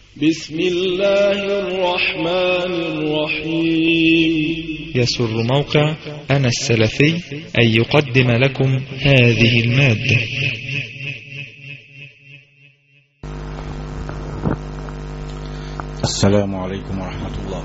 بسم الله الرحمن الرحيم يسر موقع أنا السلفي أن يقدم لكم هذه المادة السلام عليكم ورحمة الله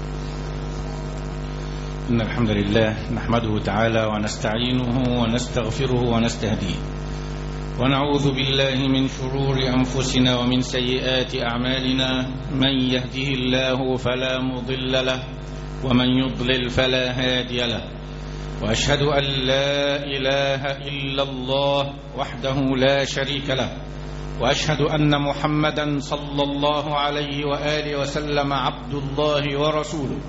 إن الحمد لله نحمده تعالى ونستعينه ونستغفره ونستهديه ونعوذ بالله من شرور أنفسنا ومن سيئات أعمالنا من يهده الله فلا مضل له ومن يضلل فلا هادي له وأشهد أن لا إله إلا الله وحده لا شريك له واشهد ان محمدا صلى الله عليه واله وسلم عبد الله ورسوله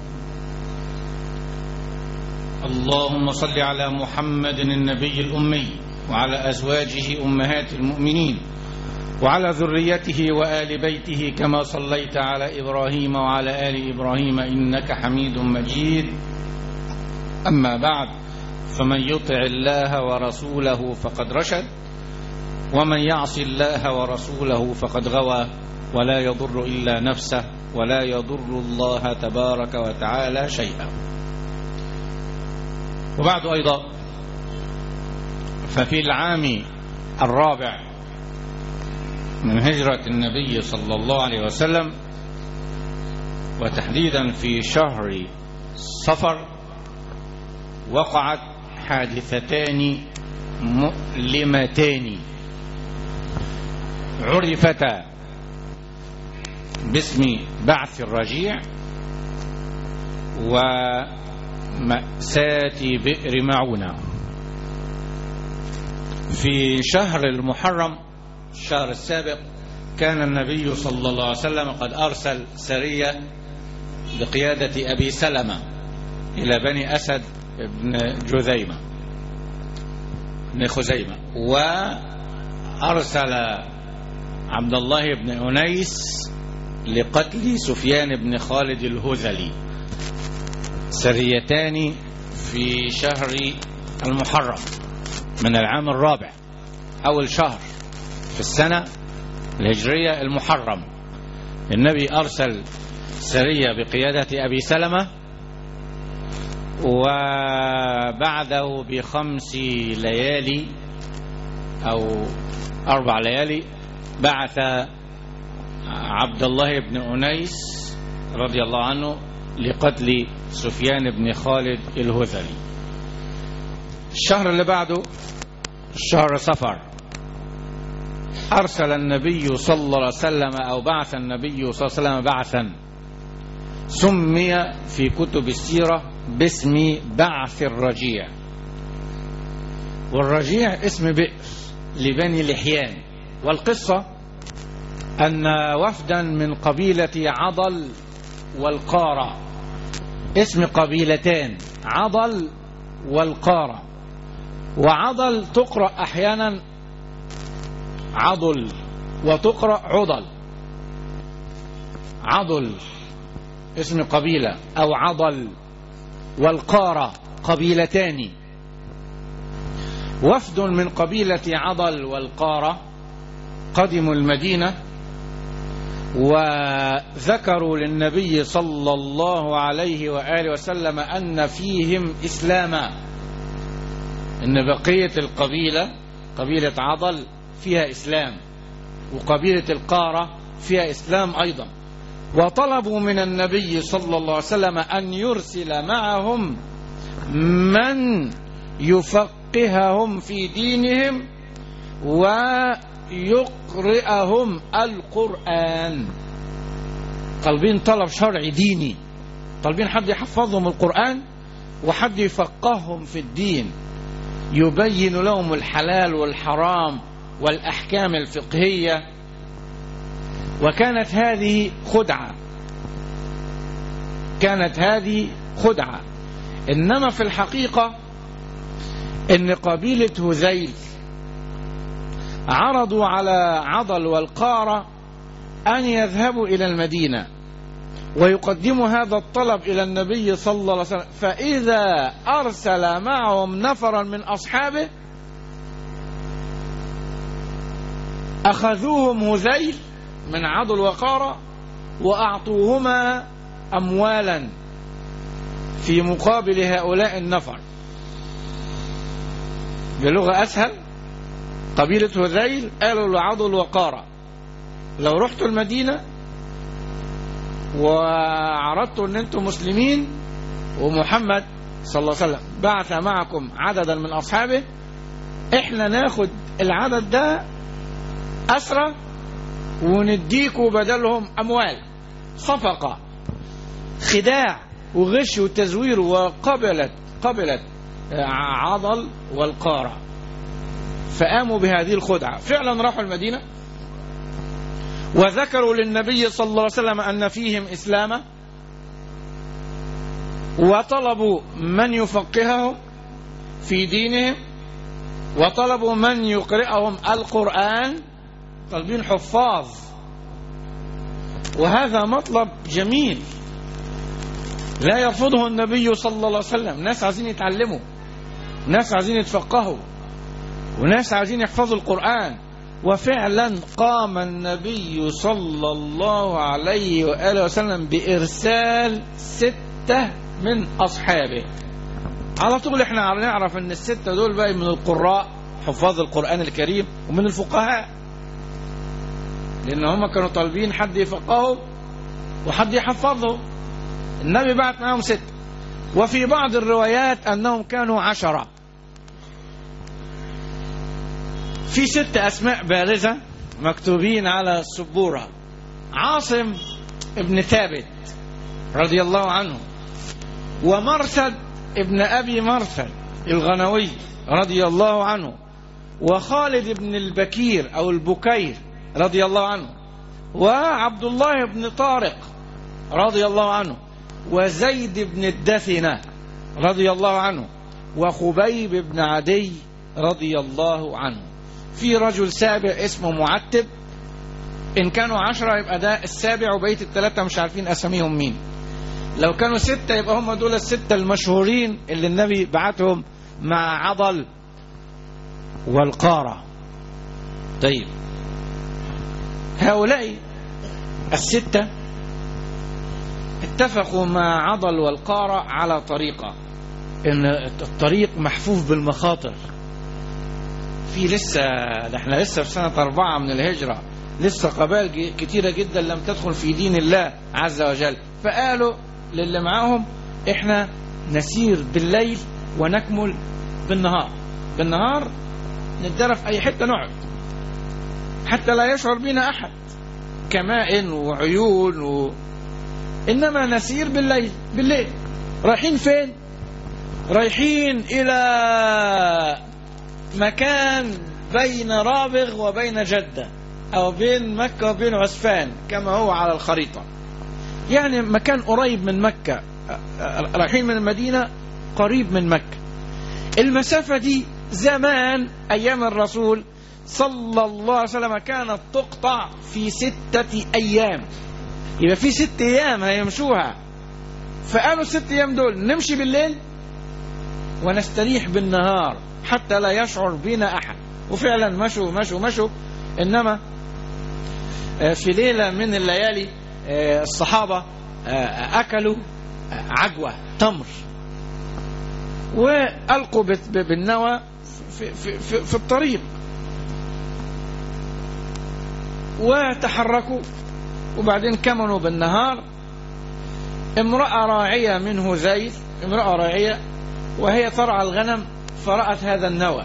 اللهم صل على محمد النبي الامي وعلى ازواجه امهات المؤمنين وعلى ذريته وال بيته كما صليت على ابراهيم وعلى ال ابراهيم انك حميد مجيد اما بعد فمن يطع الله ورسوله فقد رشد ومن يعص الله ورسوله فقد غوى ولا يضر إلا نفسه ولا يضر الله تبارك وتعالى شيئا وبعد أيضا ففي العام الرابع من هجرة النبي صلى الله عليه وسلم وتحديدا في شهر صفر وقعت حادثتان مؤلمتان عرفتا باسم بعث الرجيع ومأساة بئر معونة في شهر المحرم الشهر السابق كان النبي صلى الله عليه وسلم قد أرسل سرية بقيادة أبي سلمة إلى بني أسد بن جذيمة بن خزيمة وأرسل عبد الله بن أنيس لقتل سفيان بن خالد الهذلي سريتان في شهر المحرم من العام الرابع أول شهر في السنة الهجرية المحرم النبي أرسل سرية بقيادة أبي سلمة وبعده بخمس ليالي أو أربع ليالي بعث عبد الله بن أنيس رضي الله عنه لقتل سفيان بن خالد الهذلي الشهر اللي بعده الشهر صفر أرسل النبي صلى الله عليه وسلم أو بعث النبي صلى الله عليه وسلم بعثا سمي في كتب السيرة باسم بعث الرجيع والرجيع اسم بئر لبني لحيان والقصة أن وفدا من قبيلة عضل والقارة اسم قبيلتان عضل والقارة وعضل تقرأ أحيانا عضل وتقرأ عضل عضل اسم قبيلة أو عضل والقارة قبيلتان وفد من قبيلة عضل والقارة قدموا المدينة وذكروا للنبي صلى الله عليه وآله وسلم أن فيهم إسلاما إن بقية القبيلة قبيلة عضل فيها إسلام وقبيلة القارة فيها إسلام أيضا وطلبوا من النبي صلى الله عليه وسلم أن يرسل معهم من يفقههم في دينهم ويقرئهم القرآن طالبين طلب شرعي ديني طالبين حد يحفظهم القرآن وحد يفقههم في الدين يبين لهم الحلال والحرام والأحكام الفقهية وكانت هذه خدعة كانت هذه خدعة إنما في الحقيقة إن قبيلة هذيل عرضوا على عضل والقارة أن يذهبوا إلى المدينة ويقدموا هذا الطلب إلى النبي صلى الله عليه وسلم فإذا أرسل معهم نفرا من أصحابه أخذوهم هذيل من عضل وقارة وأعطوهما أموالا في مقابل هؤلاء النفر بلغة أسهل قبيلة هذيل قالوا لعضل وقارة لو رحتوا المدينة وعرضتوا ان انتم مسلمين ومحمد صلى الله عليه وسلم بعث معكم عددا من اصحابه احنا ناخد العدد ده اسرى ونديكوا بدلهم اموال صفقة خداع وغش وتزوير وقبلت قبلت عضل والقارة فقاموا بهذه الخدعة فعلا راحوا المدينة وذكروا للنبي صلى الله عليه وسلم أن فيهم إسلاما وطلبوا من يفقههم في دينهم وطلبوا من يقرئهم القرآن طالبين حفاظ وهذا مطلب جميل لا يرفضه النبي صلى الله عليه وسلم ناس عايزين يتعلموا ناس عايزين يتفقهوا وناس عايزين يحفظوا القرآن وفعلا قام النبي صلى الله عليه وآله وسلم بإرسال ستة من أصحابه على طول احنا نعرف ان الستة دول بقى من القراء حفاظ القرآن الكريم ومن الفقهاء لأن هم كانوا طالبين حد يفقههم وحد يحفظهم النبي بعت معهم ستة وفي بعض الروايات أنهم كانوا عشرة في ست أسماء بارزة مكتوبين على السبورة عاصم ابن ثابت رضي الله عنه ومرثد ابن أبي مرثد الغنوي رضي الله عنه وخالد بن البكير أو البكير رضي الله عنه وعبد الله بن طارق رضي الله عنه وزيد بن الدثنة رضي الله عنه وخبيب بن عدي رضي الله عنه في رجل سابع اسمه معتب إن كانوا عشرة يبقى ده السابع وبقية الثلاثة مش عارفين أساميهم مين لو كانوا ستة يبقى هم دول الستة المشهورين اللي النبي بعتهم مع عضل والقارة طيب هؤلاء الستة اتفقوا مع عضل والقارة على طريقة ان الطريق محفوف بالمخاطر في لسه ده احنا لسه في سنة أربعة من الهجرة لسه قبائل كتيرة جدا لم تدخل في دين الله عز وجل فقالوا للي معاهم احنا نسير بالليل ونكمل بالنهار بالنهار ندرى في اي حتة نقعد حتى لا يشعر بنا احد كماء وعيون و... انما نسير بالليل بالليل رايحين فين رايحين الى مكان بين رابغ وبين جدة او بين مكة وبين عسفان كما هو على الخريطة يعني مكان قريب من مكة رايحين من المدينة قريب من مكة المسافة دي زمان أيام الرسول صلى الله عليه وسلم كانت تقطع في ستة أيام يبقى في ست أيام هيمشوها فقالوا الست أيام دول نمشي بالليل ونستريح بالنهار حتى لا يشعر بنا أحد وفعلا مشوا مشوا مشوا إنما في ليلة من الليالي الصحابة أكلوا عجوة تمر وألقوا بالنوى في, في, في, في الطريق وتحركوا وبعدين كمنوا بالنهار امرأة راعية من هذيل امرأة راعية وهي ترعى الغنم فرأت هذا النوى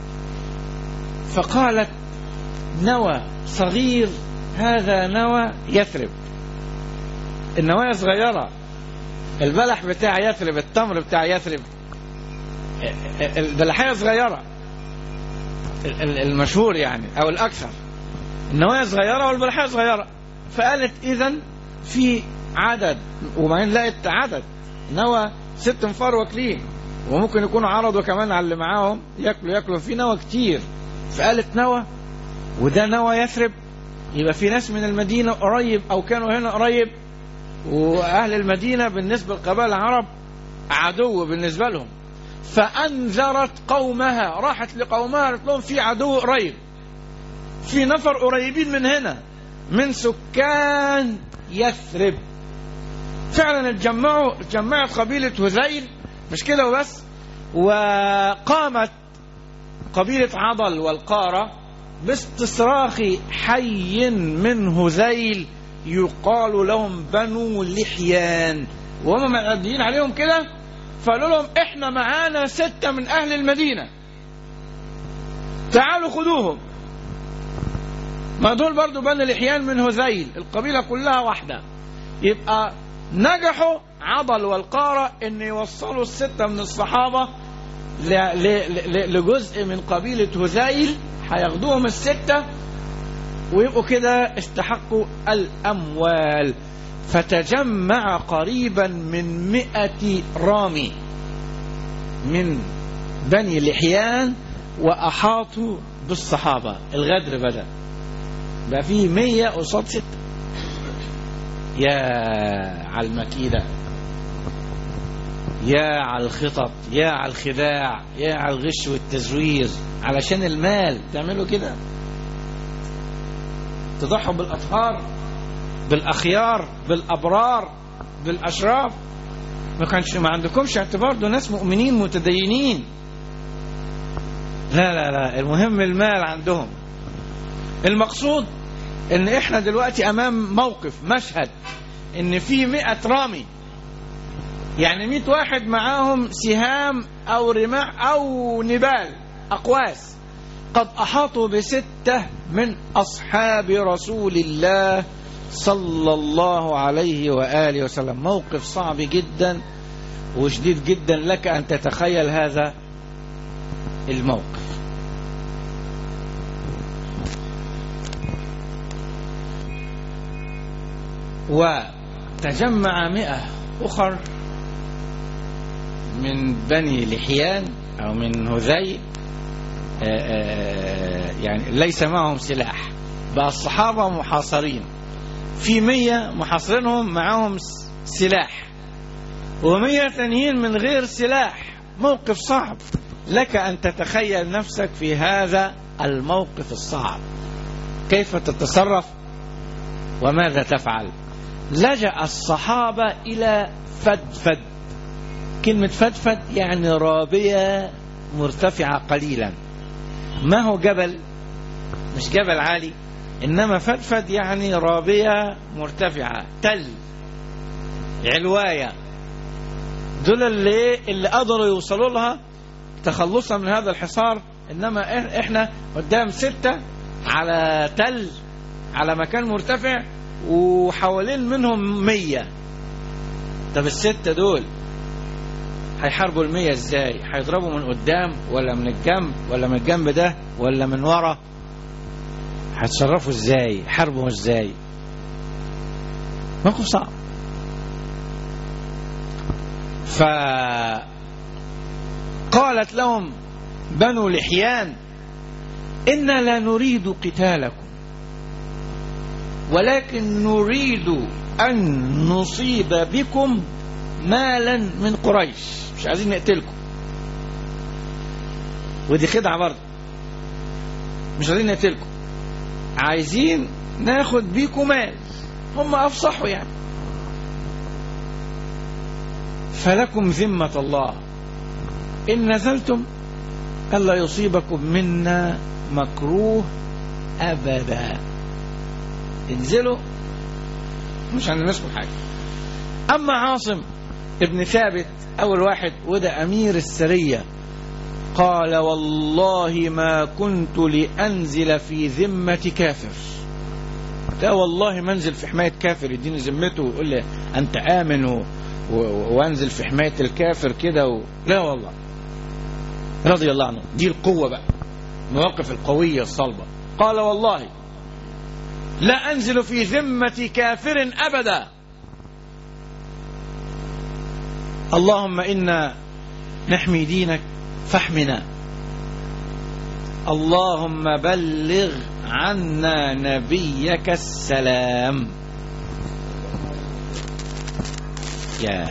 فقالت نوى صغير هذا نوى يثرب النوايا صغيرة البلح بتاع يثرب التمر بتاع يثرب البلحية صغيرة المشهور يعني أو الأكثر النوايا صغيرة والبلحية صغيرة فقالت إذا في عدد وبعدين لقت عدد نوى ست انفار واكلين وممكن يكونوا عرضوا كمان على اللي معاهم ياكلوا ياكلوا في نوى كتير فقالت نوى وده نوى يثرب يبقى في ناس من المدينة قريب أو كانوا هنا قريب وأهل المدينة بالنسبة لقبائل العرب عدو بالنسبة لهم فأنذرت قومها راحت لقومها قالت لهم في عدو قريب في نفر قريبين من هنا من سكان يثرب فعلا اتجمعوا اتجمعت قبيلة هذيل مش كده وبس وقامت قبيلة عضل والقارة باستصراخ حي من هذيل يقال لهم بنو لحيان وهم معديين عليهم كده فقالوا لهم احنا معانا ستة من اهل المدينة تعالوا خدوهم ما دول برضو بني لحيان من هذيل القبيلة كلها واحدة يبقى نجحوا عضل والقارة ان يوصلوا الستة من الصحابة ل- ل- ل- لجزء من قبيلة هذيل هياخدوهم الستة ويبقوا كده استحقوا الأموال فتجمع قريبا من مئة رامي من بني لحيان وأحاطوا بالصحابة الغدر بدأ بقى فيه مية قصاد ستة يا على المكيدة يا على الخطط يا على الخداع يا على الغش والتزوير علشان المال تعملوا كده تضحوا بالأطهار بالأخيار بالأبرار بالأشراف ما كانش ما عندكمش اعتبار دول ناس مؤمنين متدينين لا لا لا المهم المال عندهم المقصود ان احنا دلوقتي امام موقف مشهد ان في مئة رامي يعني مئة واحد معاهم سهام او رماح او نبال اقواس قد احاطوا بستة من اصحاب رسول الله صلى الله عليه وآله وسلم موقف صعب جدا وشديد جدا لك أن تتخيل هذا الموقف وتجمع مئة أخر من بني لحيان أو من هذيل يعني ليس معهم سلاح بقى الصحابة محاصرين في مية محاصرينهم معاهم سلاح ومية ثانيين من غير سلاح موقف صعب لك أن تتخيل نفسك في هذا الموقف الصعب كيف تتصرف وماذا تفعل لجأ الصحابة إلى فدفد كلمة فدفد يعني رابية مرتفعة قليلا ما هو جبل مش جبل عالي إنما فدفد يعني رابية مرتفعة تل علواية دول اللي اللي قدروا يوصلوا لها تخلصا من هذا الحصار إنما إحنا قدام ستة على تل على مكان مرتفع وحوالين منهم مية طب الستة دول هيحاربوا المية ازاي هيضربوا من قدام ولا من الجنب ولا من الجنب ده ولا من ورا هتصرفوا ازاي حاربوا ازاي موقف صعب فقالت لهم بنو لحيان إنا لا نريد قتالكم ولكن نريد أن نصيب بكم مالا من قريش مش عايزين نقتلكم ودي خدعة برضه مش عايزين نقتلكم عايزين ناخد بيكم مال هم أفصحوا يعني فلكم ذمة الله إن نزلتم ألا يصيبكم منا مكروه أبدا انزلوا مش هنمسكوا حاجة أما عاصم ابن ثابت أول واحد وده أمير السرية قال والله ما كنت لأنزل في ذمة كافر لا والله منزل في حماية كافر يديني ذمته ويقول لي أنت آمن و... و... وانزل في حماية الكافر كده و... لا والله رضي الله عنه دي القوة بقى مواقف القوية الصلبة قال والله لا أنزل في ذمة كافر أبدا اللهم إنا نحمي دينك فاحمنا اللهم بلغ عنا نبيك السلام يا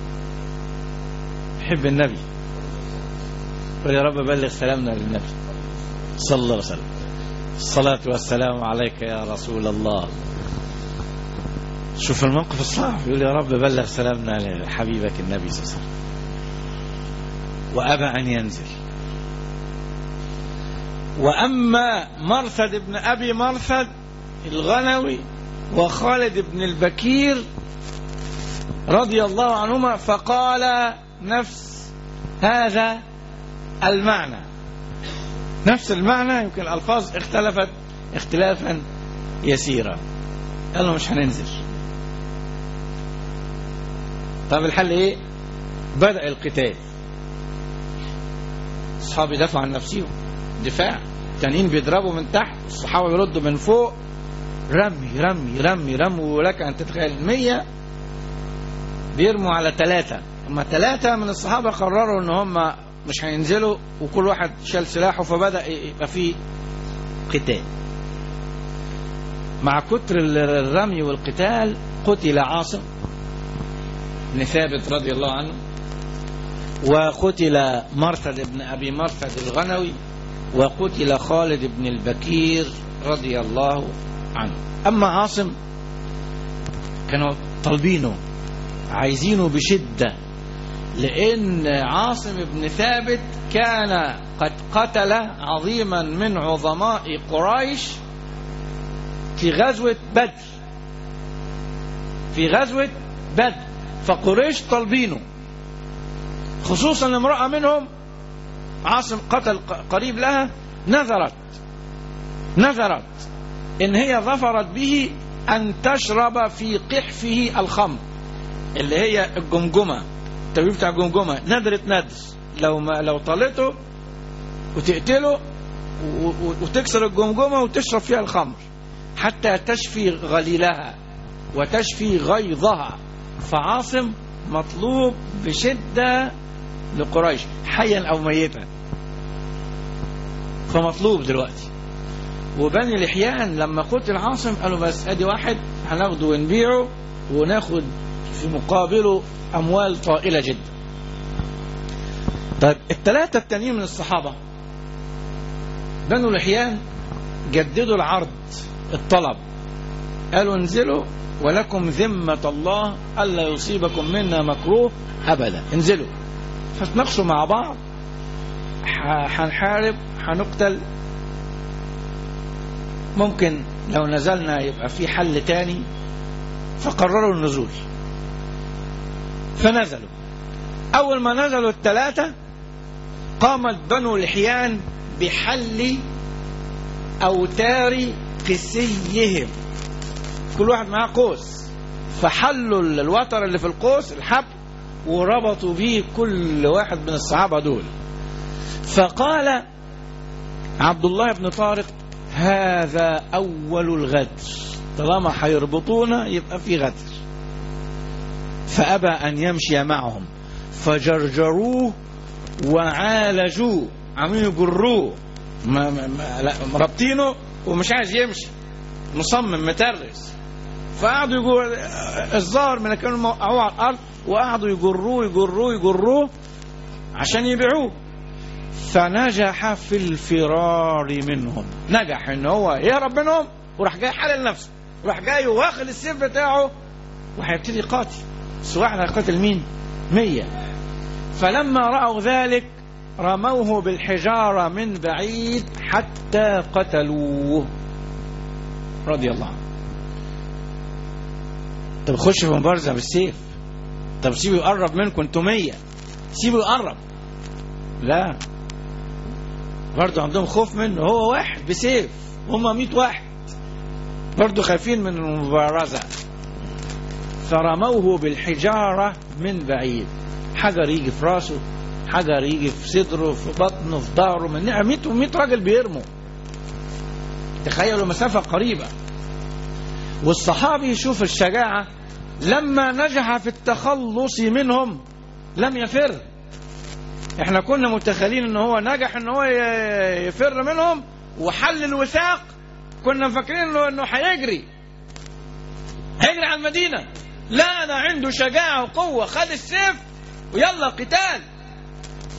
حب النبي قل يا رب بلغ سلامنا للنبي صلى الله عليه وسلم الصلاة والسلام عليك يا رسول الله شوف الموقف الصعب يقول يا رب بلغ سلامنا لحبيبك النبي صلى الله عليه وسلم وأبى أن ينزل وأما مرثد بن أبي مرثد الغنوي وخالد بن البكير رضي الله عنهما فقال نفس هذا المعنى نفس المعنى يمكن الألفاظ اختلفت اختلافا يسيرا قالوا مش هننزل طب الحل ايه بدأ القتال الصحابة يدافعوا عن نفسهم دفاع التانيين بيضربوا من تحت الصحابة يردوا من فوق رمي رمي رمي رمي ولك أن تتخيل مية بيرموا على ثلاثة أما ثلاثة من الصحابة قرروا أن هم مش هينزلوا وكل واحد شال سلاحه فبدأ يبقى فيه قتال مع كتر الرمي والقتال قتل عاصم بن ثابت رضي الله عنه وقتل مرثد بن أبي مرثد الغنوي وقتل خالد بن البكير رضي الله عنه أما عاصم كانوا طالبينه عايزينه بشدة لأن عاصم بن ثابت كان قد قتل عظيما من عظماء قريش في غزوة بدر في غزوة بدر فقريش طالبينه خصوصا امرأة منهم عاصم قتل قريب لها نذرت نذرت ان هي ظفرت به ان تشرب في قحفه الخمر اللي هي الجمجمة التبيب بتاع الجمجمة نذرت نذر لو ما لو طالته وتقتله وتكسر الجمجمة وتشرب فيها الخمر حتى تشفي غليلها وتشفي غيظها فعاصم مطلوب بشدة لقريش حيا أو ميتا فمطلوب دلوقتي وبني لحيان لما قتل عاصم قالوا بس ادي واحد هناخده ونبيعه وناخد في مقابله اموال طائله جدا طيب الثلاثه التانيين من الصحابه بنو لحيان جددوا العرض الطلب قالوا انزلوا ولكم ذمة الله ألا يصيبكم منا مكروه أبدا انزلوا فتناقشوا مع بعض هنحارب هنقتل ممكن لو نزلنا يبقى في حل تاني فقرروا النزول فنزلوا أول ما نزلوا الثلاثة قامت بنو لحيان بحل أوتار قسيهم كل واحد معاه قوس فحلوا الوتر اللي في القوس الحبل وربطوا به كل واحد من الصحابة دول فقال عبد الله بن طارق هذا أول الغدر طالما هيربطونا يبقى في غدر فأبى أن يمشي معهم فجرجروه وعالجوه عمالين يجروه ما ما ما رابطينه ومش عايز يمشي مصمم مترس فقعدوا يقول الظاهر من كانوا موقعوه على الارض وقعدوا يجروه يجروه يجروه عشان يبيعوه فنجح في الفرار منهم نجح ان هو يهرب منهم وراح جاي حلل نفسه وراح جاي واخد السيف بتاعه وهيبتدي يقاتل بس واحد هيقاتل مين؟ مية فلما رأوا ذلك رموه بالحجارة من بعيد حتى قتلوه رضي الله عنه طب خش في مبارزة بالسيف طب سيبه يقرب منكم انتوا مية سيبه يقرب لا برضه عندهم خوف منه هو واحد بسيف هم مئة واحد برضه خايفين من المبارزة فرموه بالحجارة من بعيد حجر يجي في راسه حجر يجي في صدره في بطنه في ظهره من 100 100 راجل بيرموا تخيلوا مسافة قريبة والصحابي يشوف الشجاعة لما نجح في التخلص منهم لم يفر احنا كنا متخيلين ان هو نجح ان هو يفر منهم وحل الوثاق كنا فاكرين انه انه هيجري هيجري على المدينه لا ده عنده شجاعه وقوه خد السيف ويلا قتال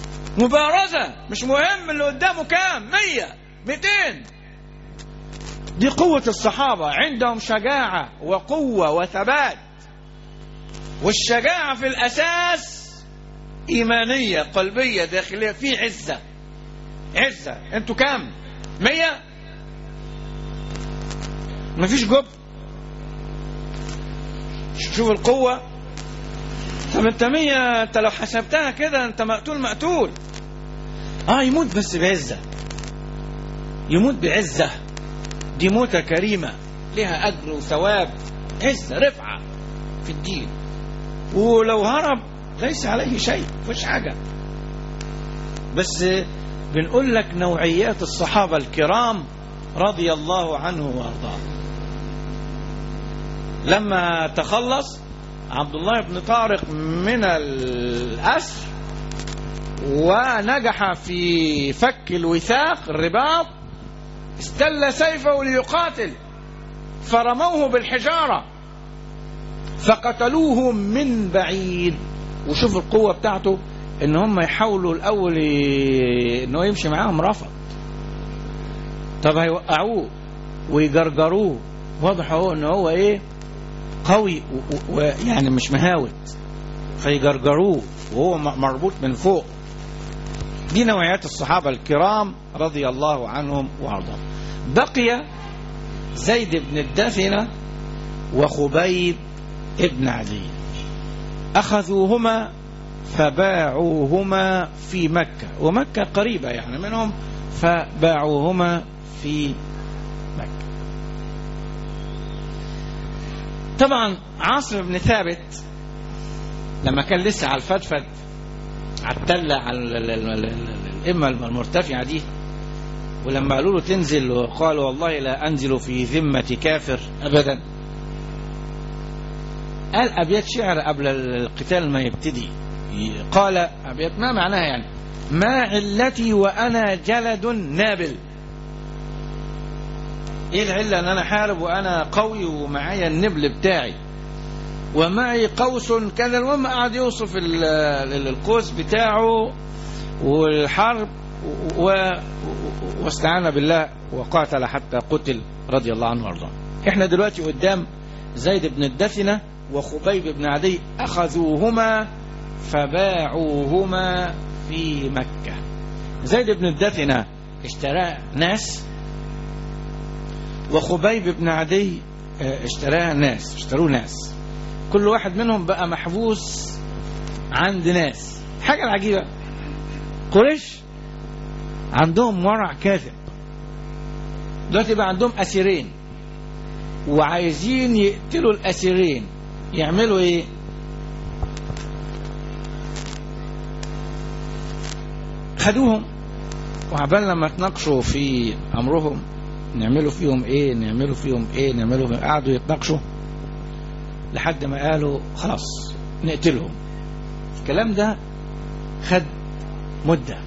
مبارزه مش مهم اللي قدامه كام مية ميتين دي قوة الصحابة عندهم شجاعة وقوة وثبات والشجاعة في الأساس إيمانية قلبية داخلية في عزة عزة انتوا كام مية مفيش جب شوف القوة طب انت مية انت لو حسبتها كده انت مقتول مقتول اه يموت بس بعزة يموت بعزة دي موتة كريمة لها أجر وثواب عزة رفعة في الدين ولو هرب ليس عليه شيء مفيش حاجة بس بنقول لك نوعيات الصحابة الكرام رضي الله عنه وارضاه لما تخلص عبد الله بن طارق من الأسر ونجح في فك الوثاق الرباط استل سيفه ليقاتل فرموه بالحجارة فقتلوه من بعيد وشوف القوة بتاعته ان هم يحاولوا الاول ي... ان هو يمشي معاهم رفض طب هيوقعوه ويجرجروه واضح اهو ان هو ايه قوي ويعني مش مهاوت فيجرجروه وهو مربوط من فوق دي نوعيات الصحابة الكرام رضي الله عنهم وارضاهم بقي زيد بن الدثنة وخبيب ابن عدي أخذوهما فباعوهما في مكة ومكة قريبة يعني منهم فباعوهما في مكة طبعا عاصم بن ثابت لما كان لسه على الفتفت على التلة على الإمة المرتفعة دي ولما قالوا له تنزل وقال والله لا أنزل في ذمة كافر أبدا قال أبيات شعر قبل القتال ما يبتدي قال أبيات ما معناها يعني ما علتي وأنا جلد نابل ايه العلة ان انا حارب وانا قوي ومعايا النبل بتاعي ومعي قوس كذا المهم قعد يوصف القوس بتاعه والحرب و... واستعان بالله وقاتل حتى قتل رضي الله عنه وارضاه احنا دلوقتي قدام زيد بن الدثنة وخبيب بن عدي أخذوهما فباعوهما في مكة زيد بن الدثنة اشترى ناس وخبيب بن عدي اشتراه ناس اشتروه ناس كل واحد منهم بقى محبوس عند ناس حاجة العجيبة قريش عندهم ورع كاذب دلوقتي بقى عندهم أسيرين وعايزين يقتلوا الأسيرين يعملوا ايه خدوهم وعبال لما تناقشوا في امرهم نعملوا فيهم ايه نعملوا فيهم ايه نعملوا فيهم قعدوا يتناقشوا لحد ما قالوا خلاص نقتلهم الكلام ده خد مدة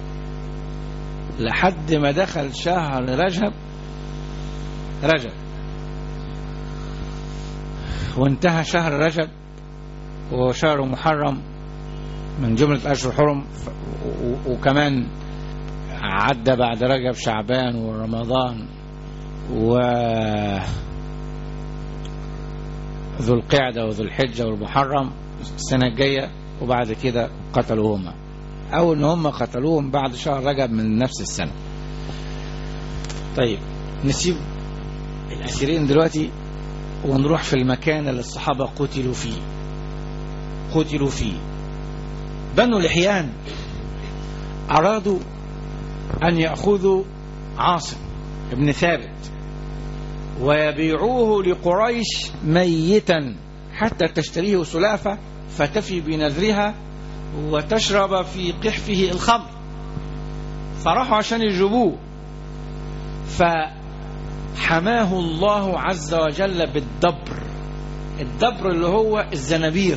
لحد ما دخل شهر رجب رجب وانتهى شهر رجب وهو شهر محرم من جملة أشهر حرم وكمان عدى بعد رجب شعبان ورمضان و ذو القعدة وذو الحجة والمحرم السنة الجاية وبعد كده قتلوهما أو إن هم قتلوهم بعد شهر رجب من نفس السنة طيب نسيب الأسيرين دلوقتي ونروح في المكان اللي الصحابة قتلوا فيه قتلوا فيه بنو لحيان أرادوا أن يأخذوا عاصم ابن ثابت ويبيعوه لقريش ميتا حتى تشتريه سلافة فتفي بنذرها وتشرب في قحفه الخمر فراحوا عشان يجيبوه فحماه الله عز وجل بالدبر الدبر اللي هو الزنابير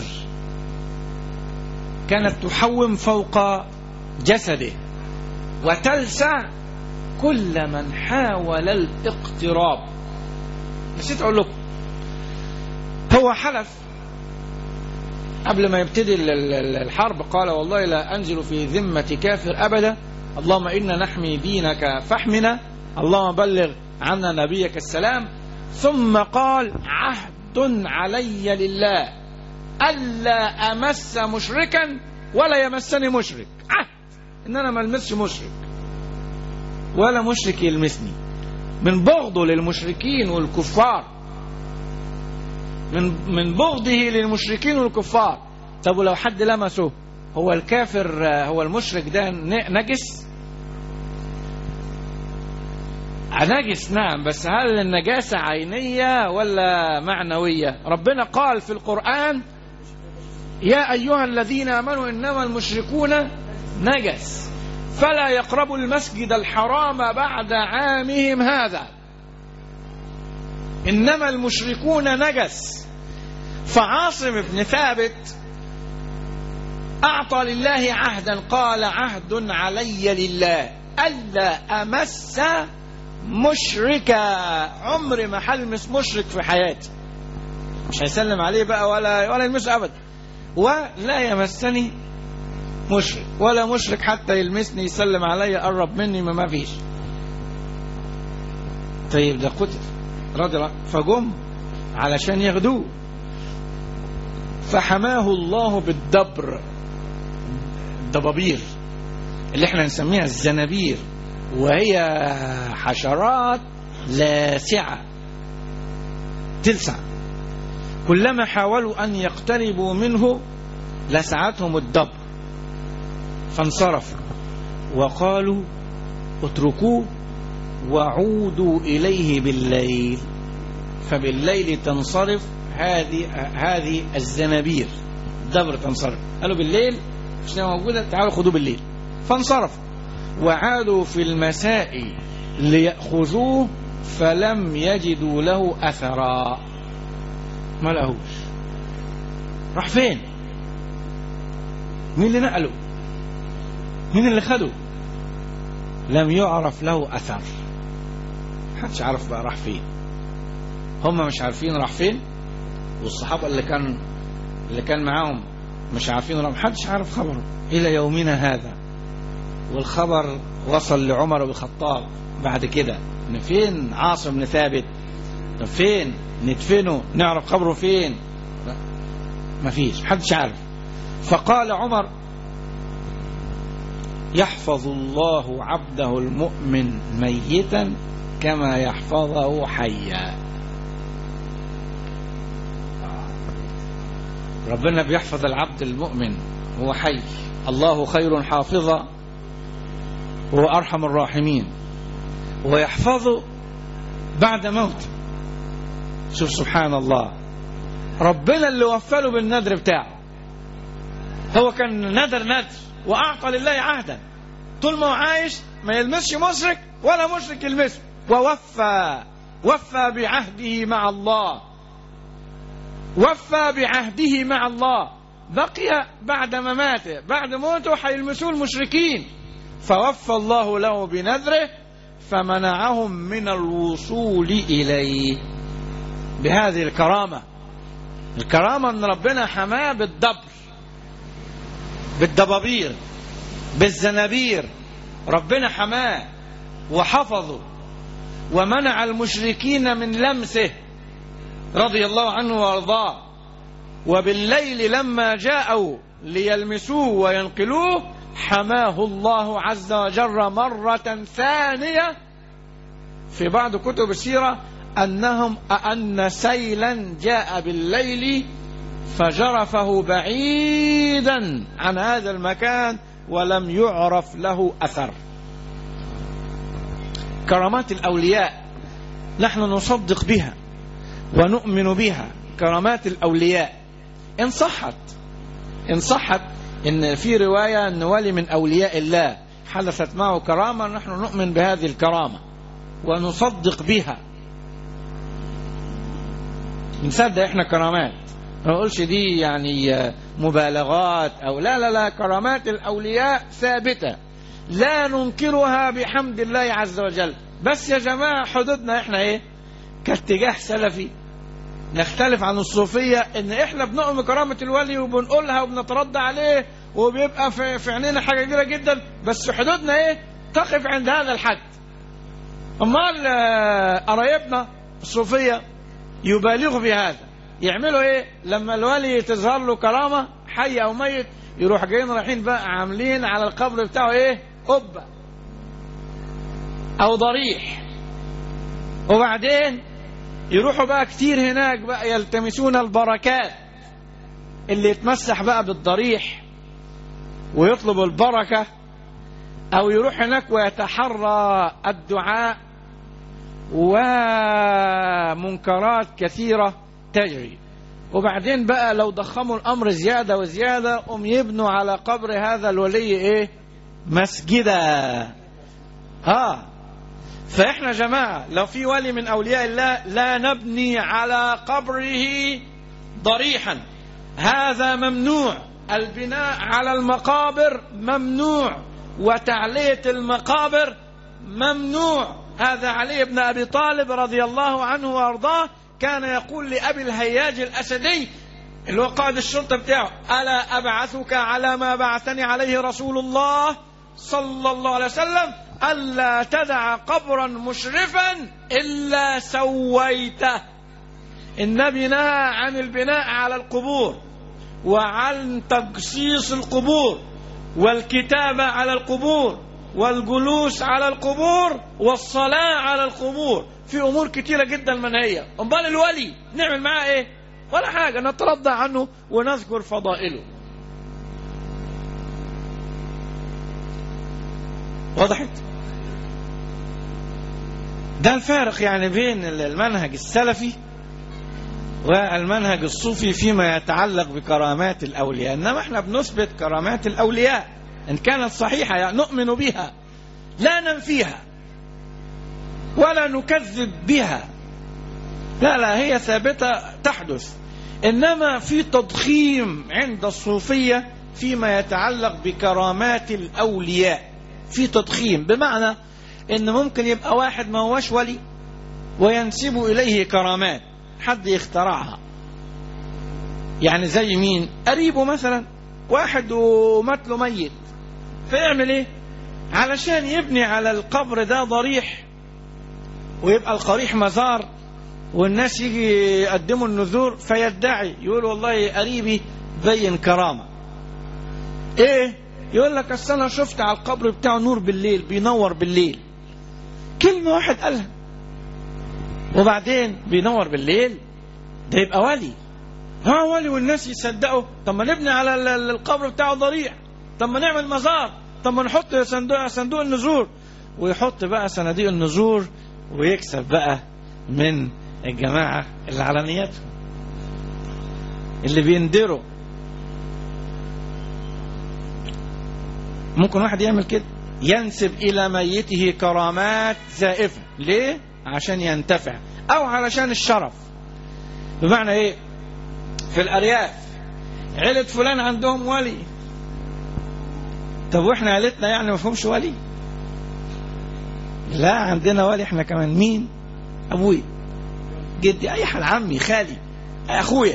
كانت تحوم فوق جسده وتلسع كل من حاول الاقتراب نسيت اقول لكم هو حلف قبل ما يبتدي الحرب قال والله لا انزل في ذمة كافر ابدا اللهم انا نحمي دينك فاحمنا اللهم بلغ عنا نبيك السلام ثم قال عهد علي لله ألا أمس مشركا ولا يمسني مشرك عهد إن أنا ما ألمسش مشرك ولا مشرك يلمسني من بغضه للمشركين والكفار من من بغضه للمشركين والكفار طب ولو حد لمسه هو الكافر هو المشرك ده نجس نجس نعم بس هل النجاسة عينية ولا معنوية ربنا قال في القرآن يا أيها الذين آمنوا إنما المشركون نجس فلا يقربوا المسجد الحرام بعد عامهم هذا إنما المشركون نجس فعاصم بن ثابت أعطى لله عهدا قال عهد علي لله ألا أمس مشركا عمري ما حلمس مشرك في حياتي مش هيسلم عليه بقى ولا ولا يلمسه أبدا ولا يمسني مشرك ولا مشرك حتى يلمسني يسلم عليا قرب مني ما ما فيش طيب ده قتل رضي الله فجم علشان ياخدوه فحماه الله بالدبر الضبابير اللي احنا نسميها الزنابير وهي حشرات لاسعة تلسع كلما حاولوا أن يقتربوا منه لسعتهم الدبر فانصرفوا وقالوا اتركوه وعودوا إليه بالليل فبالليل تنصرف هذه هذه الزنابير دبر تنصرف قالوا بالليل مش موجودة تعالوا خدوه بالليل فانصرفوا وعادوا في المساء ليأخذوه فلم يجدوا له أثرا ما لهوش راح فين مين اللي نقله مين اللي خده لم يعرف له أثر محدش عارف بقى راح فين هم مش عارفين راح فين والصحابة اللي كان اللي كان معاهم مش عارفين راح محدش عارف خبره إلى يومنا هذا والخبر وصل لعمر بن الخطاب بعد كده ان فين عاصم بن ثابت طب فين ندفنه نعرف قبره فين مفيش محدش عارف فقال عمر يحفظ الله عبده المؤمن ميتا كما يحفظه حيا ربنا بيحفظ العبد المؤمن هو حي الله خير حافظا هو أرحم الراحمين ويحفظه بعد موته شوف سبحان الله ربنا اللي وفله بالنذر بتاعه هو كان نذر نذر وأعطى لله عهدا طول ما هو عايش ما يلمسش مشرك ولا مشرك يلمسه ووفى وفى بعهده مع الله وفى بعهده مع الله بقي بعد مماته بعد موته هيلمسوه المشركين فوفى الله له بنذره فمنعهم من الوصول إليه بهذه الكرامة الكرامة أن ربنا حماه بالدبر بالدبابير بالزنابير ربنا حماه وحفظه ومنع المشركين من لمسه رضي الله عنه وارضاه وبالليل لما جاءوا ليلمسوه وينقلوه حماه الله عز وجل مرة ثانية في بعض كتب السيرة أنهم أن سيلا جاء بالليل فجرفه بعيدا عن هذا المكان ولم يعرف له أثر كرامات الأولياء نحن نصدق بها ونؤمن بها كرامات الأولياء إن صحت إن صحت إن في رواية أن ولي من أولياء الله حدثت معه كرامة نحن نؤمن بهذه الكرامة ونصدق بها نصدق إحنا كرامات ما نقولش دي يعني مبالغات أو لا لا لا كرامات الأولياء ثابتة لا ننكرها بحمد الله عز وجل بس يا جماعة حدودنا إحنا إيه كاتجاه سلفي نختلف عن الصوفية ان احنا بنؤمن بكرامة الولي وبنقولها وبنترد عليه وبيبقى في, في عينينا حاجة كبيرة جدا بس حدودنا ايه تقف عند هذا الحد امال آه، قرايبنا الصوفيه يبالغوا في هذا يعملوا ايه لما الولي تظهر له كرامه حي او ميت يروح جايين رايحين بقى عاملين على القبر بتاعه ايه قبه او ضريح وبعدين يروحوا بقى كتير هناك بقى يلتمسون البركات اللي يتمسح بقى بالضريح ويطلب البركة أو يروح هناك ويتحرى الدعاء ومنكرات كثيرة تجري وبعدين بقى لو ضخموا الأمر زيادة وزيادة هم يبنوا على قبر هذا الولي إيه مسجدا آه فإحنا يا جماعة لو في ولي من أولياء الله لا نبني على قبره ضريحا هذا ممنوع البناء على المقابر ممنوع وتعلية المقابر ممنوع هذا علي بن أبي طالب رضي الله عنه وأرضاه كان يقول لأبي الهياج الأسدي اللي هو قائد الشرطة بتاعه ألا أبعثك على ما بعثني عليه رسول الله صلى الله عليه وسلم ألا تدع قبرا مشرفا إلا سويته النبي نهى عن البناء على القبور وعن تقصيص القبور والكتابة على القبور والجلوس على القبور والصلاة على القبور في أمور كتيرة جدا منهية أمال الولي نعمل معاه إيه ولا حاجة نترضى عنه ونذكر فضائله وضحت ده الفارق يعني بين المنهج السلفي والمنهج الصوفي فيما يتعلق بكرامات الأولياء إنما احنا بنثبت كرامات الأولياء إن كانت صحيحة يعني نؤمن بها لا ننفيها ولا نكذب بها لا لا هي ثابتة تحدث إنما في تضخيم عند الصوفية فيما يتعلق بكرامات الأولياء في تضخيم بمعنى إن ممكن يبقى واحد ما هوش ولي وينسب إليه كرامات حد يخترعها يعني زي مين قريبه مثلا واحد ومات له ميت فيعمل ايه علشان يبني على القبر ده ضريح ويبقى القريح مزار والناس يجي يقدموا النذور فيدعي يقول والله قريبي بين كرامة ايه يقول لك اصل انا شفت على القبر بتاعه نور بالليل بينور بالليل كلمة واحد قالها وبعدين بينور بالليل ده يبقى ولي ها ولي والناس يصدقوا طب ما نبني على ال- ال- القبر بتاعه ضريح طب ما نعمل مزار طب ما نحط صندوق صندوق النذور ويحط بقى صناديق النذور ويكسب بقى من الجماعة اللي على نيتهم اللي بيندروا ممكن واحد يعمل كده ينسب إلى ميته كرامات زائفة ليه؟ عشان ينتفع أو علشان الشرف بمعنى إيه؟ في الأرياف عيلة فلان عندهم ولي طب واحنا عيلتنا يعني ما فيهمش ولي لا عندنا ولي احنا كمان مين ابوي جدي اي حد عمي خالي اخويا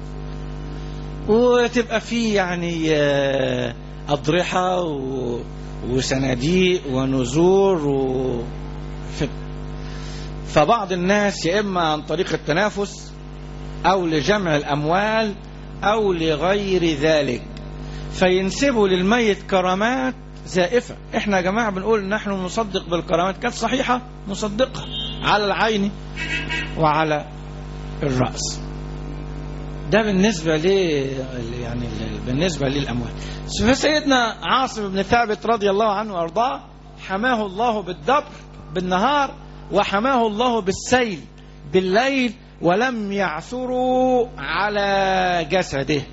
وتبقى في يعني آه، اضرحه و... وصناديق ونذور و... ف... فبعض الناس يا اما عن طريق التنافس او لجمع الاموال او لغير ذلك فينسبوا للميت كرامات زائفة احنا يا جماعة بنقول نحن نصدق بالكرامات كانت صحيحة نصدقها على العين وعلى الرأس ده بالنسبة ل يعني بالنسبة للأموال فسيدنا عاصم بن ثابت رضي الله عنه وأرضاه حماه الله بالدبر بالنهار وحماه الله بالسيل بالليل ولم يعثروا على جسده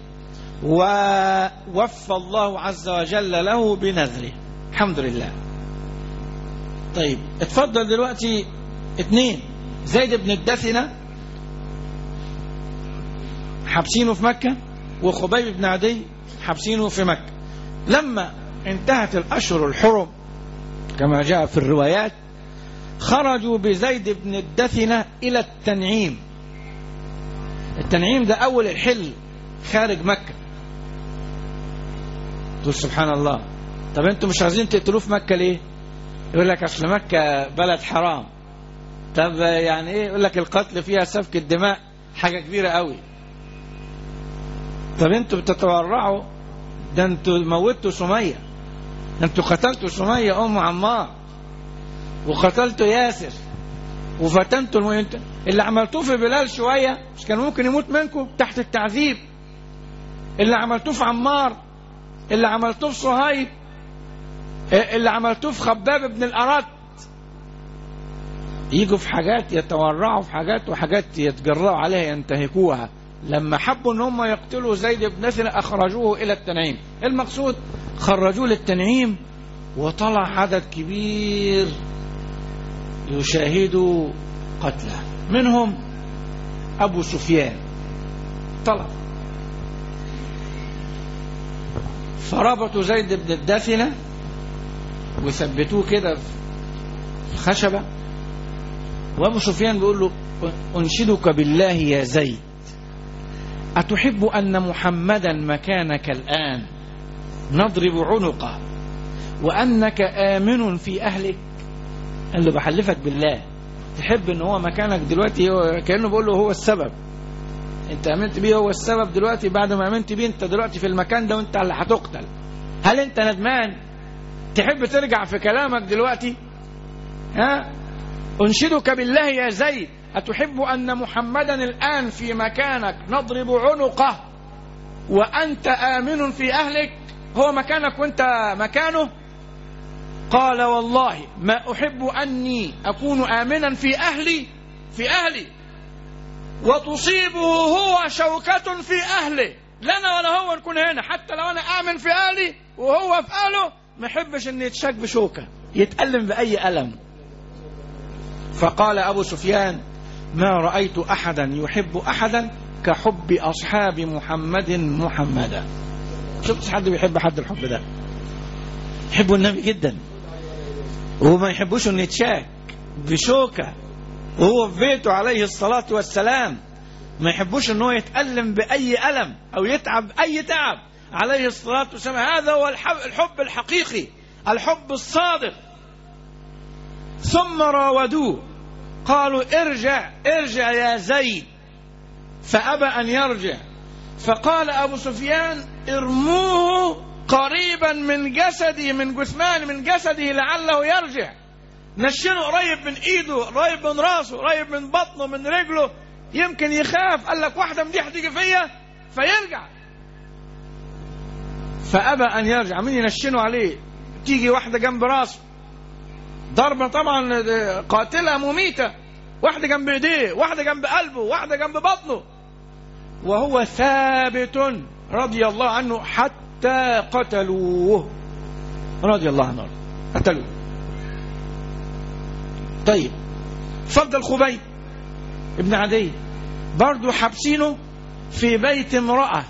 ووفى الله عز وجل له بنذره الحمد لله طيب اتفضل دلوقتي اتنين زيد بن الدثنة حابسينه في مكة وخبيب بن عدي حابسينه في مكة لما انتهت الأشهر الحرم كما جاء في الروايات خرجوا بزيد بن الدثنة إلى التنعيم التنعيم ده أول الحل خارج مكة تقول سبحان الله طب انتوا مش عايزين تقتلوه في مكة ليه يقول لك اصل مكه بلد حرام طب يعني ايه يقول لك القتل فيها سفك الدماء حاجه كبيره قوي طب انتوا بتتورعوا ده انتوا موتوا سميه ده انتوا قتلتوا سميه ام عمار وقتلتوا ياسر وفتنتوا الم... اللي عملتوه في بلال شويه مش كان ممكن يموت منكم تحت التعذيب اللي عملتوه في عمار اللي عملتوه في صهيب اللي عملتوه في خباب بن الأرات يجوا في حاجات يتورعوا في حاجات وحاجات يتجرأوا عليها ينتهكوها لما حبوا ان هم يقتلوا زيد بن ثنى اخرجوه الى التنعيم المقصود خرجوه للتنعيم وطلع عدد كبير يشاهدوا قتله منهم ابو سفيان طلع فربطوا زيد بن الداثنه وثبتوه كده في خشبة وابو سفيان بيقول له انشدك بالله يا زيد أتحب أن محمدا مكانك الآن نضرب عنقه وأنك آمن في أهلك قال له بحلفك بالله تحب ان هو مكانك دلوقتي هو كأنه بيقول له هو السبب انت امنت بيه هو السبب دلوقتي بعد ما امنت بيه انت دلوقتي في المكان ده وانت اللي هتقتل هل انت ندمان تحب ترجع في كلامك دلوقتي ها انشدك بالله يا زيد أتحب أن محمدا الآن في مكانك نضرب عنقه وأنت آمن في أهلك هو مكانك وأنت مكانه قال والله ما أحب أني أكون آمنا في أهلي في أهلي وتصيبه هو شوكة في أهله لنا ولا هو نكون هنا حتى لو أنا آمن في أهلي وهو في أهله ما يحبش أن يتشك بشوكة يتألم بأي ألم فقال أبو سفيان ما رأيت أحدا يحب أحدا كحب أصحاب محمد محمدا شفت حد بيحب حد الحب ده يحبوا النبي جدا وما يحبوش انه يتشاك بشوكة وهو في بيته عليه الصلاة والسلام ما يحبوش انه يتألم بأي ألم أو يتعب أي تعب عليه الصلاة والسلام هذا هو الحب الحقيقي الحب الصادق ثم راودوه قالوا ارجع ارجع يا زيد فأبى أن يرجع فقال أبو سفيان ارموه قريبا من جسدي من جثمان من جسده لعله يرجع نشنه قريب من ايده قريب من راسه قريب من بطنه من رجله يمكن يخاف قال لك واحده من دي هتيجي فيا فيرجع فابى ان يرجع مين ينشنه عليه تيجي واحده جنب راسه ضربه طبعا قاتله مميته واحده جنب ايديه واحده جنب قلبه واحده جنب بطنه وهو ثابت رضي الله عنه حتى حتى قتلوه رضي الله عنه قتلوه طيب فضل خبيب ابن عدي برضه حابسينه في بيت امرأة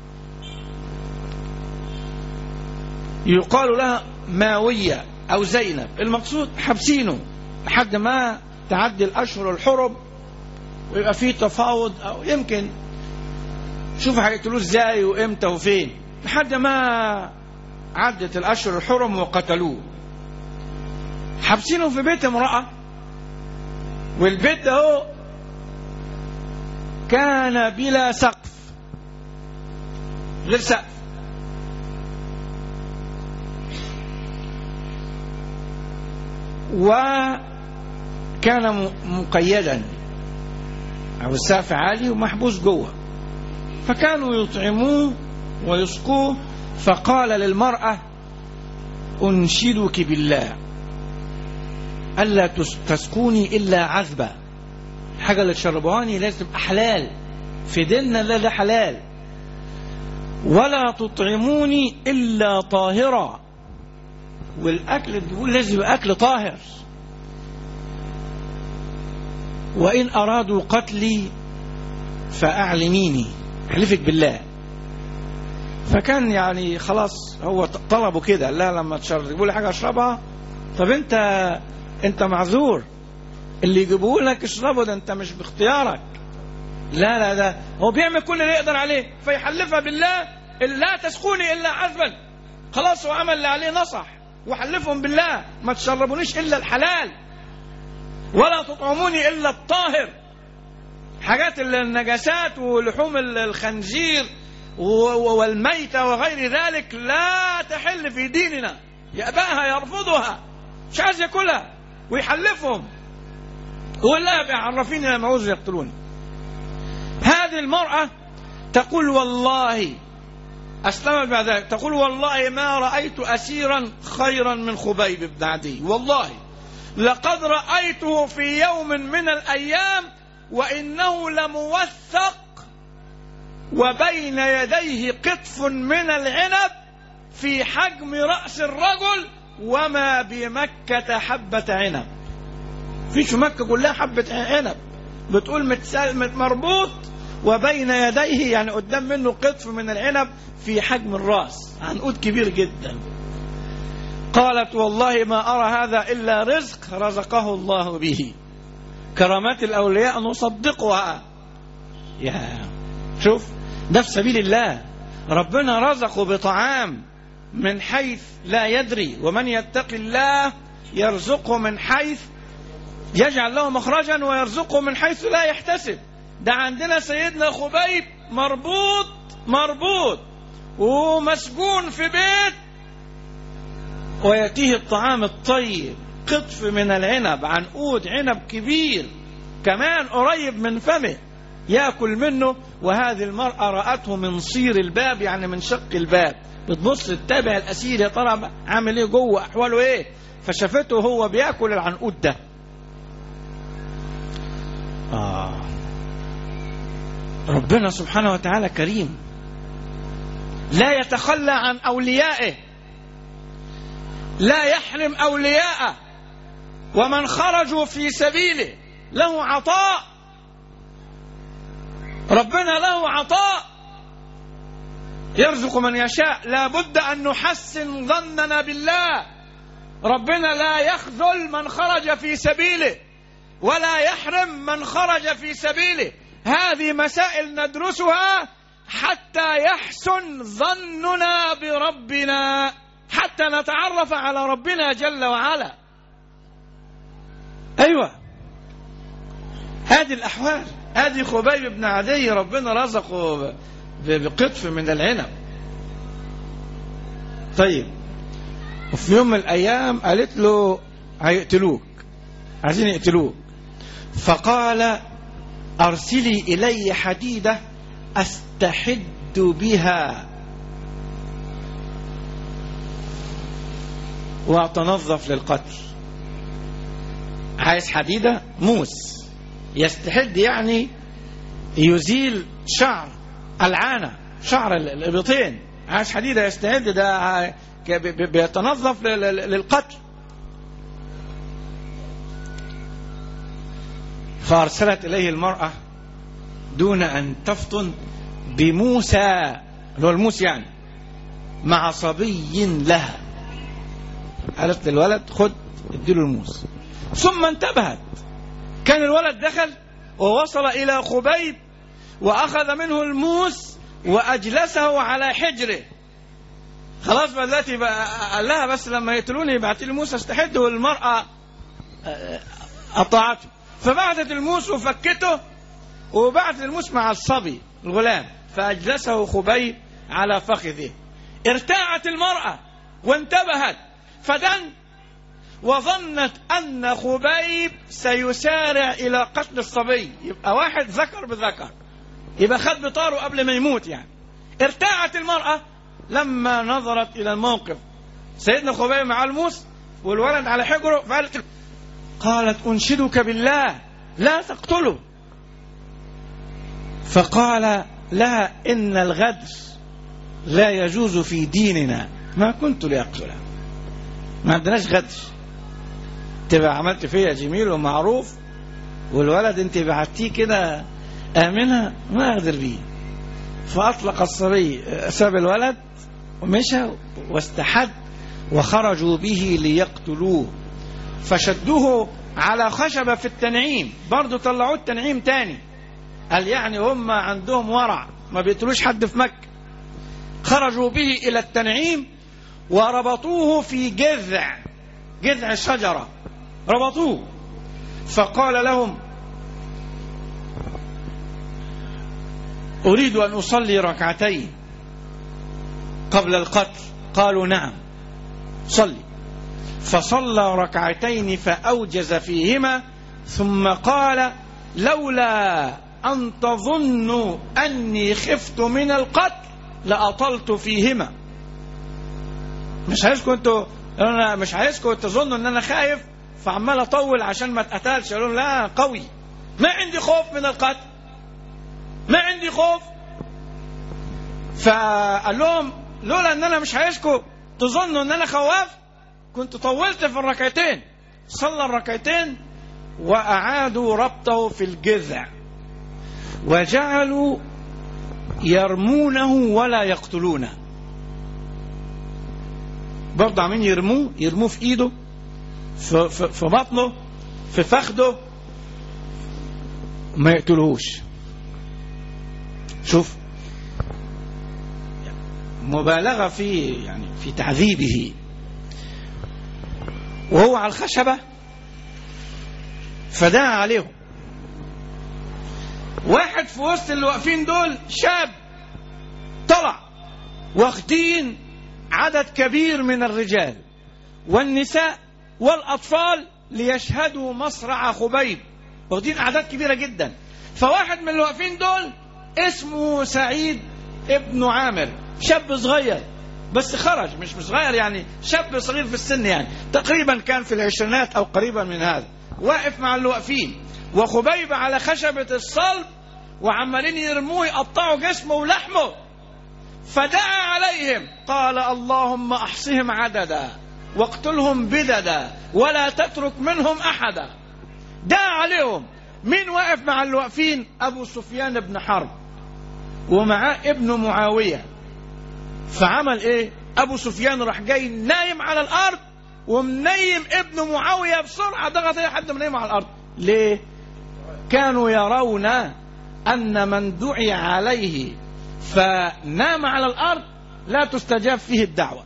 يقال لها ماوية أو زينب المقصود حابسينه لحد ما تعدي الأشهر الحرم ويبقى فيه تفاوض أو يمكن شوف هيقتلوه ازاي وامتى وفين لحد ما عدت الأشهر الحرم وقتلوه حابسينه في بيت امرأة والبيت ده هو كان بلا سقف غير سقف وكان مقيدا أو السقف عالي ومحبوس جوه فكانوا يطعموه ويسقوه فقال للمرأة أنشدك بالله ألا تسقوني إلا عذبة الحاجة اللي تشربوهاني لازم تبقى حلال في ديننا لا ده حلال ولا تطعموني إلا طاهرا والأكل بيقول لازم يبقى أكل طاهر وإن أرادوا قتلي فأعلميني أحلفك بالله فكان يعني خلاص هو طلبه كده لا لما تشرب لي حاجه اشربها طب انت انت معذور اللي يجيبوه لك اشربه ده انت مش باختيارك لا لا ده هو بيعمل كل اللي يقدر عليه فيحلفها بالله لا تسقوني الا عذبا خلاص هو عمل اللي عليه نصح وحلفهم بالله ما تشربونيش إلا الحلال ولا تطعموني إلا الطاهر حاجات النجاسات ولحوم الخنزير والميتة وغير ذلك لا تحل في ديننا يأباها يرفضها مش عايز ياكلها ويحلفهم ولا بيعرفين لما عاوز يقتلوني هذه المرأة تقول والله أسلمت بعد ذلك تقول والله ما رأيت أسيرا خيرا من خبيب بن عدي والله لقد رأيته في يوم من الأيام وإنه لموثق وبين يديه قطف من العنب في حجم رأس الرجل وما بمكة حبة عنب فيش مكة كلها حبة عنب بتقول متسال مربوط وبين يديه يعني قدام منه قطف من العنب في حجم الراس عنقود كبير جدا قالت والله ما أرى هذا إلا رزق رزقه الله به كرامات الأولياء نصدقها يا شوف ده في سبيل الله ربنا رزقه بطعام من حيث لا يدري ومن يتق الله يرزقه من حيث يجعل له مخرجا ويرزقه من حيث لا يحتسب ده عندنا سيدنا خبيب مربوط مربوط ومسجون في بيت ويأتيه الطعام الطيب قطف من العنب عنقود عنب كبير كمان قريب من فمه ياكل منه وهذه المرأة رأته من صير الباب يعني من شق الباب بتبص تتابع الأسير يا ترى عامل ايه جوه أحواله ايه فشافته هو بياكل العنقود ده آه ربنا سبحانه وتعالى كريم لا يتخلى عن أوليائه لا يحرم أولياءه ومن خرجوا في سبيله له عطاء ربنا له عطاء يرزق من يشاء لا بد أن نحسن ظننا بالله ربنا لا يخذل من خرج في سبيله ولا يحرم من خرج في سبيله هذه مسائل ندرسها حتى يحسن ظننا بربنا حتى نتعرف على ربنا جل وعلا ايوه هذه الاحوال هذه خبيب بن عدي ربنا رزقه بقطف من العنب طيب وفي يوم من الايام قالت له هيقتلوك عايزين يقتلوك فقال ارسلي الي حديده استحد بها واتنظف للقتل عايز حديده موس يستحد يعني يزيل شعر العانه شعر الابطين عايز حديده يستعد ده بيتنظف للقتل فارسلت اليه المراه دون ان تفطن بموسى اللي هو الموس يعني مع صبي لها قالت للولد خد اديله الموس ثم انتبهت كان الولد دخل ووصل الى خبيب واخذ منه الموس واجلسه على حجره خلاص بقى دلوقتي بقى قال لها بس لما يقتلوني يبعت لي موسى استحد والمراه اطاعته فبعتت الموس وفكته وبعت الموس مع الصبي الغلام فاجلسه خبيب على فخذه ارتاعت المراه وانتبهت فدن وظنت أن خبيب سيسارع إلى قتل الصبي يبقى واحد ذكر بذكر يبقى خد بطاره قبل ما يموت يعني ارتاعت المرأة لما نظرت إلى الموقف سيدنا خبيب مع الموس والولد على حجره فقالت قالت أنشدك بالله لا تقتله فقال لها إن الغدر لا يجوز في ديننا ما كنت لأقتله ما عندناش غدر تبقى عملت فيا جميل ومعروف والولد انت بعتيه كده آمنة ما أقدر بيه فأطلق الصبي ساب الولد ومشى واستحد وخرجوا به ليقتلوه فشدوه على خشبة في التنعيم برضو طلعوه التنعيم تاني قال يعني هم عندهم ورع ما بيقتلوش حد في مكة خرجوا به إلى التنعيم وربطوه في جذع جذع الشجرة ربطوه فقال لهم أريد أن أصلي ركعتين قبل القتل قالوا نعم صلي فصلى ركعتين فأوجز فيهما ثم قال لولا أن تظنوا أني خفت من القتل لأطلت فيهما مش عايزكم انتوا انا مش عايزكم تظنوا ان انا خايف فعمال اطول عشان ما اتقتلش قالوا لا قوي ما عندي خوف من القتل ما عندي خوف فقال لهم لولا ان انا مش عايزكم تظنوا ان انا خواف كنت طولت في الركعتين صلى الركعتين واعادوا ربطه في الجذع وجعلوا يرمونه ولا يقتلونه برضه عاملين يرموه يرموه في ايده في, في, في بطنه في فخده ما يقتلوهوش شوف مبالغة في يعني في تعذيبه وهو على الخشبة فدعا عليهم واحد في وسط اللي واقفين دول شاب طلع واخدين عدد كبير من الرجال والنساء والأطفال ليشهدوا مصرع خبيب واخدين أعداد كبيرة جدا فواحد من اللي واقفين دول اسمه سعيد ابن عامر شاب صغير بس خرج مش مش صغير يعني شاب صغير في السن يعني تقريبا كان في العشرينات أو قريبا من هذا واقف مع اللي واقفين وخبيب على خشبة الصلب وعمالين يرموه يقطعوا جسمه ولحمه فدعا عليهم قال اللهم احصهم عددا واقتلهم بددا ولا تترك منهم احدا دعا عليهم مين واقف مع اللي واقفين ابو سفيان بن حرب ومعاه ابن معاويه فعمل ايه ابو سفيان راح جاي نايم على الارض ومنيم ابن معاويه بسرعه ضغط اي حد منيم على الارض ليه كانوا يرون ان من دعي عليه فنام على الارض لا تستجاب فيه الدعوه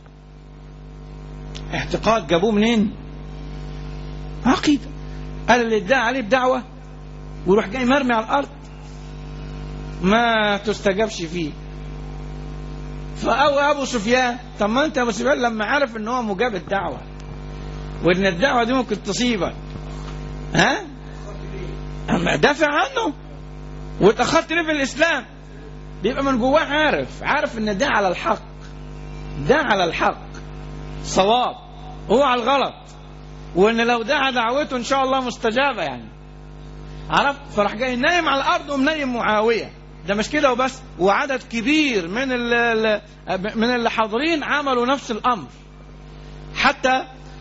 اعتقاد جابوه منين عقيده قال اللي ادعى عليه بدعوه ويروح جاي مرمي على الارض ما تستجابش فيه فأو ابو سفيان طب ما انت يا ابو سفيان لما عرف ان هو مجاب الدعوه وان الدعوه دي ممكن تصيبك ها اما دافع عنه واتاخرت ليه في الاسلام بيبقى من جواه عارف عارف ان ده على الحق ده على الحق صواب هو على الغلط وان لو دعا دعوته ان شاء الله مستجابه يعني عرفت فراح جاي نايم على الارض ومنيم معاويه ده مش كده وبس وعدد كبير من اللي من اللي حاضرين عملوا نفس الامر حتى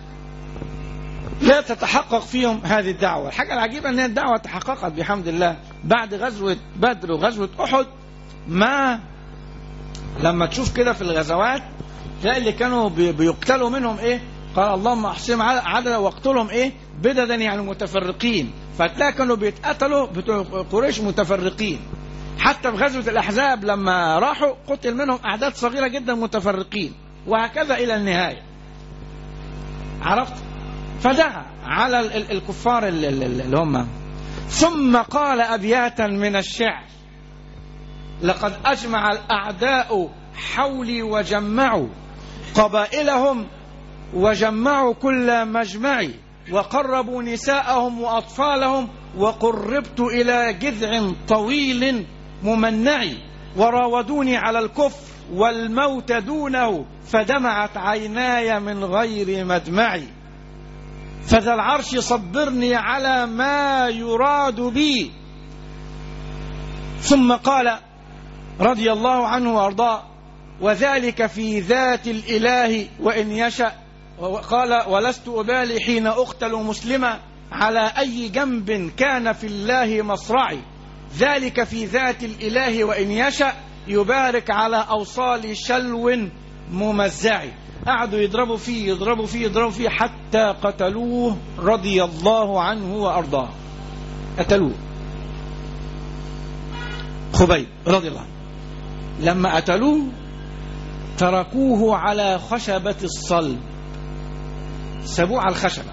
لا تتحقق فيهم هذه الدعوه الحاجه العجيبه ان الدعوه تحققت بحمد الله بعد غزوه بدر وغزوه احد ما لما تشوف كده في الغزوات تلاقي اللي كانوا بيقتلوا منهم ايه قال اللهم احصهم عددا واقتلهم ايه بددا يعني متفرقين فتلاقي كانوا بيتقتلوا بتوع قريش متفرقين حتى في غزوة الأحزاب لما راحوا قتل منهم أعداد صغيرة جدا متفرقين وهكذا إلى النهاية عرفت فدعا على الكفار اللي هم ثم قال أبياتا من الشعر لقد أجمع الأعداء حولي وجمعوا قبائلهم وجمعوا كل مجمع وقربوا نساءهم وأطفالهم وقربت إلى جذع طويل ممنع وراودوني على الكفر والموت دونه فدمعت عيناي من غير مدمعي فذا العرش صبرني على ما يراد بي ثم قال رضي الله عنه وارضاه وذلك في ذات الاله وان يشا قال ولست ابالي حين اقتل مسلما على اي جنب كان في الله مصرعي ذلك في ذات الاله وان يشا يبارك على اوصال شلو ممزع قعدوا يضربوا فيه يضربوا فيه يضربوا فيه حتى قتلوه رضي الله عنه وارضاه قتلوه خبيب رضي الله عنه لما قتلوه تركوه على خشبة الصلب سابوه على الخشبة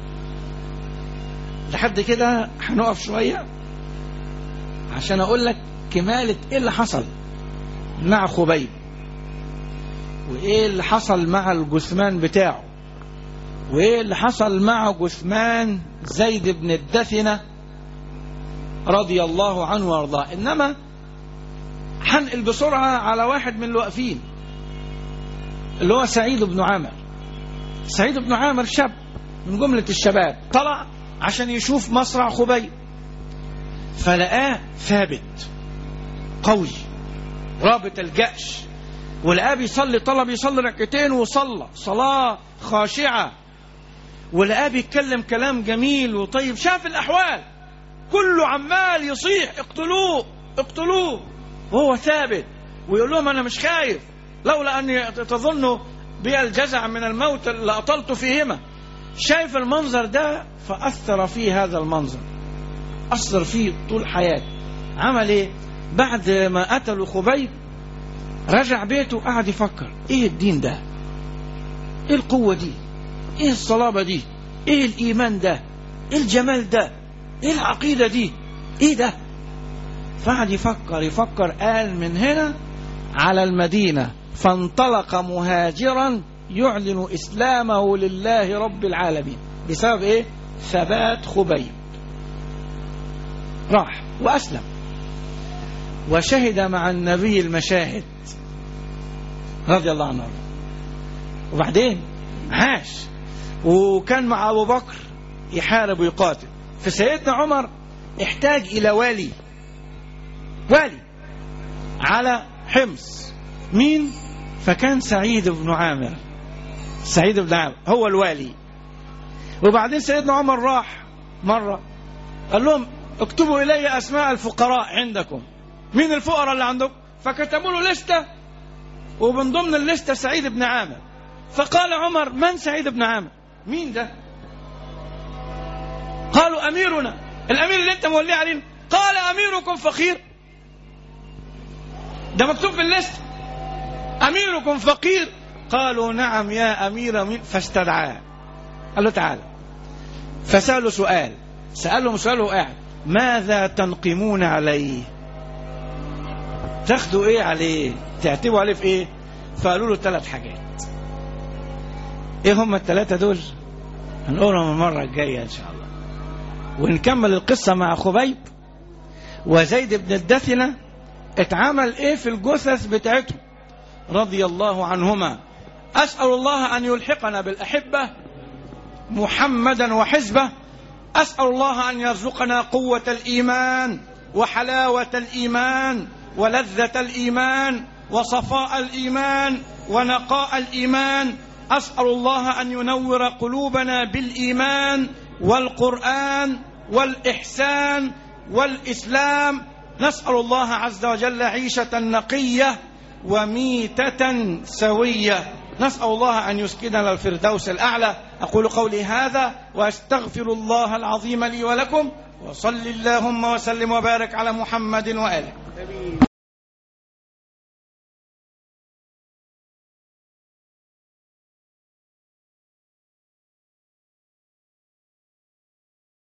لحد كده هنقف شوية عشان أقول لك كمالة إيه اللي حصل مع خبيب وإيه اللي حصل مع الجثمان بتاعه وإيه اللي حصل مع جثمان زيد بن الدثنة رضي الله عنه وارضاه إنما هنقل بسرعة على واحد من الواقفين اللي هو سعيد بن عامر سعيد بن عامر شاب من جملة الشباب طلع عشان يشوف مصرع خبيب فلقاه ثابت قوي رابط الجأش ولقاه بيصلي طلب يصلي ركعتين وصلى صلاة خاشعة ولقاه بيتكلم كلام جميل وطيب شاف الأحوال كله عمال يصيح اقتلوه اقتلوه وهو ثابت ويقول لهم أنا مش خايف لولا أن تظنوا بي الجزع من الموت لأطلت فيهما شايف المنظر ده فأثر فيه هذا المنظر أثر فيه طول حياته عمل إيه بعد ما قتلوا خبيب رجع بيته قعد يفكر إيه الدين ده إيه القوة دي إيه الصلابة دي إيه الإيمان ده إيه الجمال ده إيه العقيدة دي إيه ده فقعد يفكر يفكر قال من هنا على المدينة فانطلق مهاجرا يعلن إسلامه لله رب العالمين بسبب إيه ثبات خبيب راح وأسلم وشهد مع النبي المشاهد رضي الله عنه وبعدين عاش وكان مع أبو بكر يحارب ويقاتل فسيدنا عمر احتاج إلى والي والي على حمص مين فكان سعيد بن عامر سعيد بن عامر هو الوالي وبعدين سيدنا عمر راح مرة قال لهم اكتبوا إلي أسماء الفقراء عندكم مين الفقراء اللي عندكم فكتبوا له لستة ومن ضمن اللستة سعيد بن عامر فقال عمر من سعيد بن عامر مين ده قالوا أميرنا الأمير اللي انت موليه علينا قال أميركم فقير ده مكتوب في الليست أميركم فقير قالوا نعم يا أمير مين فاستدعاه قال له تعالى فسأله سؤال سألهم سؤال قاعد ماذا تنقمون عليه تاخدوا ايه عليه تعتبوا عليه في ايه فقالوا له ثلاث حاجات ايه هم الثلاثة دول هنقولهم المرة الجاية ان شاء الله ونكمل القصة مع خبيب وزيد بن الدثنة اتعمل ايه في الجثث بتاعتهم رضي الله عنهما أسأل الله أن يلحقنا بالأحبة محمدا وحزبه أسأل الله أن يرزقنا قوة الإيمان وحلاوة الإيمان ولذة الإيمان وصفاء الإيمان ونقاء الإيمان أسأل الله أن ينور قلوبنا بالإيمان والقرآن والإحسان والإسلام نسأل الله عز وجل عيشة نقية وميتة سوية نسأل الله أن يسكننا الفردوس الأعلى أقول قولي هذا وأستغفر الله العظيم لي ولكم وصل اللهم وسلم وبارك على محمد وآله